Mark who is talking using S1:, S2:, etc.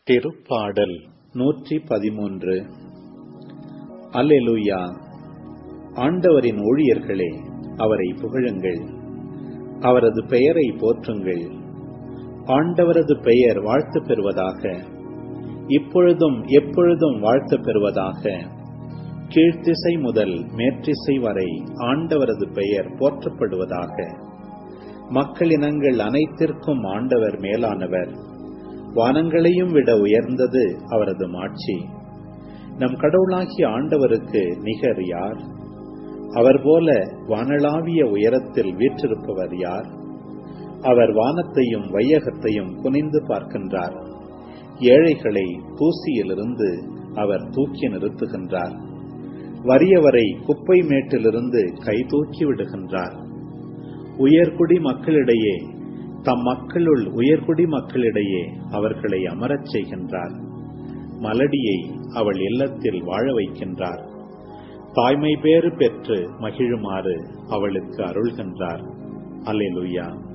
S1: திருப்பாடல் நூற்றி பதிமூன்று அல்லேலூயா ஆண்டவரின் ஊழியர்களே அவரை புகழுங்கள் அவரது பெயரை போற்றுங்கள் ஆண்டவரது பெயர் வாழ்த்து பெறுவதாக இப்பொழுதும் எப்பொழுதும் வாழ்த்து பெறுவதாக கீழ்த்திசை முதல் மேற்றிசை வரை ஆண்டவரது பெயர் போற்றப்படுவதாக மக்களினங்கள் அனைத்திற்கும் ஆண்டவர் மேலானவர் வானங்களையும் விட உயர்ந்தது அவரது மாட்சி நம் கடவுளாகிய ஆண்டவருக்கு நிகர் யார் அவர் போல வானளாவிய உயரத்தில் வீற்றிருப்பவர் யார் அவர் வானத்தையும் வையகத்தையும் குனிந்து பார்க்கின்றார் ஏழைகளை தூசியிலிருந்து அவர் தூக்கி நிறுத்துகின்றார் வறியவரை குப்பை மேட்டிலிருந்து கை தூக்கி விடுகின்றார் உயர்குடி மக்களிடையே தம் மக்களுள் உயர்குடி மக்களிடையே அவர்களை அமரச் செய்கின்றார் மலடியை அவள் இல்லத்தில் வாழ வைக்கின்றார் தாய்மை பேறு பெற்று மகிழுமாறு அவளுக்கு அருள்கின்றார் அல்லேலூயா